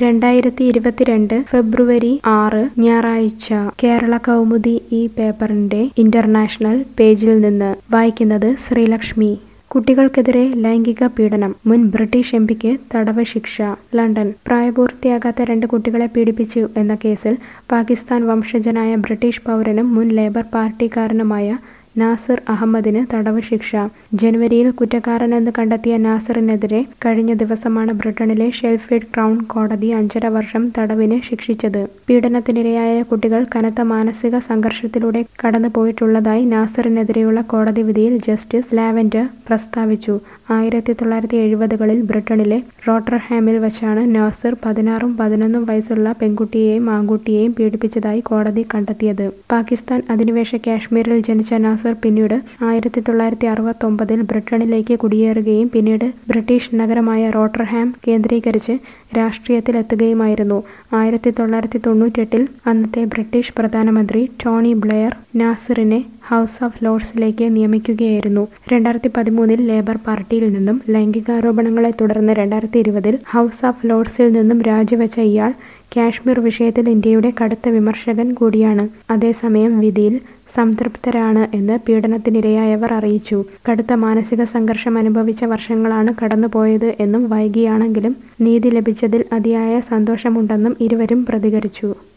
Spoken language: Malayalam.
രണ്ടായിരത്തി ഇരുപത്തിരണ്ട് ഫെബ്രുവരി ആറ് ഞായറാഴ്ച കേരള കൗമുദി ഈ പേപ്പറിന്റെ ഇന്റർനാഷണൽ പേജിൽ നിന്ന് വായിക്കുന്നത് ശ്രീലക്ഷ്മി കുട്ടികൾക്കെതിരെ ലൈംഗിക പീഡനം മുൻ ബ്രിട്ടീഷ് എംപിക്ക് തടവ് ശിക്ഷ ലണ്ടൻ പ്രായപൂർത്തിയാകാത്ത രണ്ട് കുട്ടികളെ പീഡിപ്പിച്ചു എന്ന കേസിൽ പാകിസ്ഥാൻ വംശജനായ ബ്രിട്ടീഷ് പൗരനും മുൻ ലേബർ പാർട്ടിക്കാരനുമായ നാസിർ അഹമ്മദിന് തടവ് ശിക്ഷ ജനുവരിയിൽ കുറ്റക്കാരനെന്ന് കണ്ടെത്തിയ നാസിറിനെതിരെ കഴിഞ്ഞ ദിവസമാണ് ബ്രിട്ടനിലെ ഷെൽഫീൽഡ് ക്രൗൺ കോടതി അഞ്ചര വർഷം തടവിന് ശിക്ഷിച്ചത് പീഡനത്തിനിരയായ കുട്ടികൾ കനത്ത മാനസിക സംഘർഷത്തിലൂടെ കടന്നുപോയിട്ടുള്ളതായി നാസിറിനെതിരെയുള്ള കോടതി വിധിയിൽ ജസ്റ്റിസ് ലാവൻഡർ പ്രസ്താവിച്ചു ആയിരത്തി തൊള്ളായിരത്തി എഴുപതുകളിൽ ബ്രിട്ടനിലെ റോട്ടർഹാമിൽ വച്ചാണ് നാസിർ പതിനാറും പതിനൊന്നും വയസ്സുള്ള പെൺകുട്ടിയെയും ആൺകുട്ടിയെയും പീഡിപ്പിച്ചതായി കോടതി കണ്ടെത്തിയത് പാകിസ്ഥാൻ അധിനിവേശ കാശ്മീരിൽ ജനിച്ച നാസിർ പിന്നീട് ആയിരത്തി തൊള്ളായിരത്തി അറുപത്തി ഒമ്പതിൽ ബ്രിട്ടനിലേക്ക് കുടിയേറുകയും പിന്നീട് ബ്രിട്ടീഷ് നഗരമായ റോട്ടർഹാം കേന്ദ്രീകരിച്ച് രാഷ്ട്രീയത്തിലെത്തുകയുമായിരുന്നു ആയിരത്തി തൊള്ളായിരത്തി തൊണ്ണൂറ്റെട്ടിൽ അന്നത്തെ ബ്രിട്ടീഷ് പ്രധാനമന്ത്രി ടോണി ബ്ലെയർ നാസിറിനെ ഹൗസ് ഓഫ് ലോർഡ്സിലേക്ക് നിയമിക്കുകയായിരുന്നു രണ്ടായിരത്തി പതിമൂന്നിൽ ലേബർ പാർട്ടിയിൽ നിന്നും ലൈംഗികാരോപണങ്ങളെ തുടർന്ന് രണ്ടായിരത്തി ഇരുപതിൽ ഹൗസ് ഓഫ് ലോർഡ്സിൽ നിന്നും രാജിവെച്ച ഇയാൾ കാശ്മീർ വിഷയത്തിൽ ഇന്ത്യയുടെ കടുത്ത വിമർശകൻ കൂടിയാണ് അതേസമയം വിധിയിൽ സംതൃപ്തരാണ് എന്ന് പീഡനത്തിനിരയായവർ അറിയിച്ചു കടുത്ത മാനസിക സംഘർഷം അനുഭവിച്ച വർഷങ്ങളാണ് കടന്നുപോയത് എന്നും വൈകിയാണെങ്കിലും നീതി ലഭിച്ചതിൽ അതിയായ സന്തോഷമുണ്ടെന്നും ഇരുവരും പ്രതികരിച്ചു